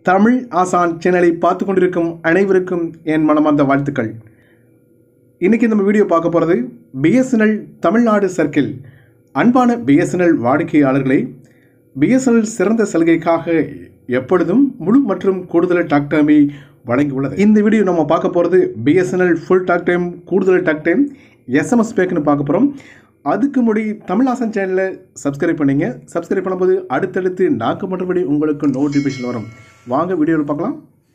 தமிழ் ஆசான் சேனலை பார்த்து கொண்டிருக்கும் அனைவருக்கும் என் மனமார்ந்த வாழ்த்துக்கள் இன்னைக்கு நம்ம வீடியோ பார்க்க போகிறது பிஎஸ்என்எல் தமிழ்நாடு சர்க்கிள் அன்பான பிஎஸ்என்எல் வாடிக்கையாளர்களை பிஎஸ்என்எல் சிறந்த சலுகைக்காக எப்பொழுதும் முழு மற்றும் கூடுதல் டாக் டைமை வழங்கியுள்ளது இந்த வீடியோ நம்ம பார்க்க போகிறது பிஎஸ்என்எல் ஃபுல் டாக் டைம் கூடுதல் டாக் டைம் எஸ்எம்எஸ் பேக்குன்னு பார்க்க போகிறோம் அதுக்கு முடி தமிழாசன் சேனலை சப்ஸ்கிரைப் பண்ணீங்க சப்ஸ்கிரைப் பண்ணும்போது அடுத்தடுத்து நாக்கு மற்றபடி உங்களுக்கு நோட்டிஃபிகேஷன் வரும் வாங்க வீடியோவில் பார்க்கலாம்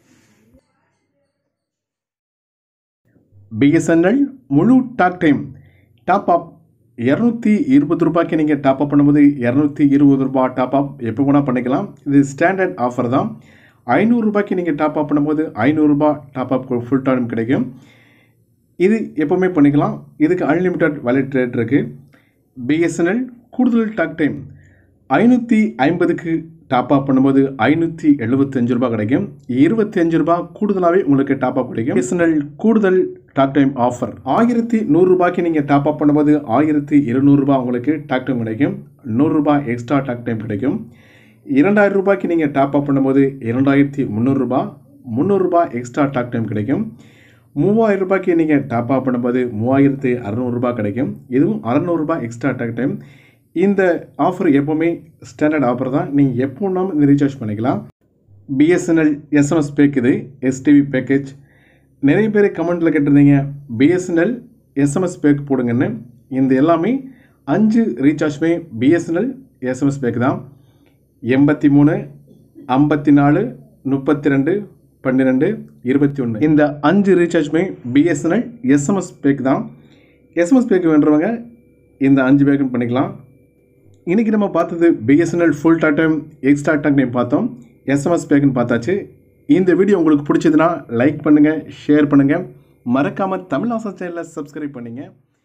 பிஎஸ்என்எல் முழு டாக் டைம் டாப் அப் இரநூத்தி இருபது ரூபாய்க்கு நீங்கள் டாப் அப் பண்ணும்போது இரநூத்தி இருபது ரூபாய் டாப் அப் எப்போ வேணால் பண்ணிக்கலாம் இது ஸ்டாண்டர்ட் ஆஃபர் தான் ஐநூறு ரூபாய்க்கு நீங்கள் டாப் அப் பண்ணும்போது ஐநூறுரூபா டாப் அப் ஃபுல் டைம் கிடைக்கும் இது எப்போவுமே பண்ணிக்கலாம் இதுக்கு அன்லிமிட்டட் வேலிட் ரேட் இருக்குது பிஎஸ்என்எல் கூடுதல் டாக் டைம் ஐநூற்றி ஐம்பதுக்கு டாப் அப் பண்ணும்போது ஐநூற்றி எழுபத்தஞ்சு ரூபாய் கிடைக்கும் இருபத்தி அஞ்சு ரூபாய் கூடுதலாகவே உங்களுக்கு டாப் அப் கிடைக்கும் பிஎஸ்என்எல் கூடுதல் டாக் டைம் ஆஃபர் ஆயிரத்தி நூறுரூபாய்க்கு நீங்கள் டாப் அப் பண்ணும்போது ஆயிரத்தி இருநூறுபா உங்களுக்கு டாக் டைம் கிடைக்கும் நூறுரூபா எக்ஸ்ட்ரா டாக் டைம் கிடைக்கும் இரண்டாயிரம் ரூபாய்க்கு நீங்கள் டாப் அப் பண்ணும்போது இரண்டாயிரத்தி முந்நூறுரூபா முந்நூறுரூபா எக்ஸ்ட்ரா டாக் டைம் கிடைக்கும் மூவாயிரம் ரூபாய்க்கு நீங்கள் டாப் அப் பண்ணும்போது மூவாயிரத்து அறநூறுபா கிடைக்கும் இதுவும் அறநூறுபா எக்ஸ்ட்ரா டாக் டைம் இந்த ஆஃபர் எப்போவுமே ஸ்டாண்டர்ட் ஆஃபர் தான் நீங்கள் எப்போ வேணாலும் இந்த ரீசார்ஜ் பண்ணிக்கலாம் பிஎஸ்என்எல் எஸ்எம்எஸ் பேக் இது எஸ்டிவி பேக்கேஜ் நிறைய பேர் கமெண்ட்டில் கேட்டிருந்தீங்க பிஎஸ்என்எல் எஸ்எம்எஸ் பேக் போடுங்கன்னு இந்த எல்லாமே அஞ்சு ரீசார்ஜ்மே பிஎஸ்என்எல் எஸ்எம்எஸ் பேக் தான் எண்பத்தி மூணு ஐம்பத்தி நாலு முப்பத்தி ரெண்டு பன்னிரெண்டு இருபத்தி ஒன்று இந்த அஞ்சு ரீசார்ஜ்மே பிஎஸ்என்எல் எஸ்எம்எஸ் பேக் தான் எஸ்எம்எஸ் பேக் வேண்டுறவங்க இந்த அஞ்சு பேக்கும் பண்ணிக்கலாம் இன்றைக்கி நம்ம பார்த்தது BSNL full talk time extra talk time பார்த்தோம் எஸ்எம்எஸ் பேக்குன்னு பார்த்தாச்சு இந்த வீடியோ உங்களுக்கு பிடிச்சதுன்னா லைக் பண்ணுங்கள் ஷேர் பண்ணுங்கள் மறக்காமல் தமிழ் ஆசா சேனலை சப்ஸ்கிரைப் பண்ணுங்கள்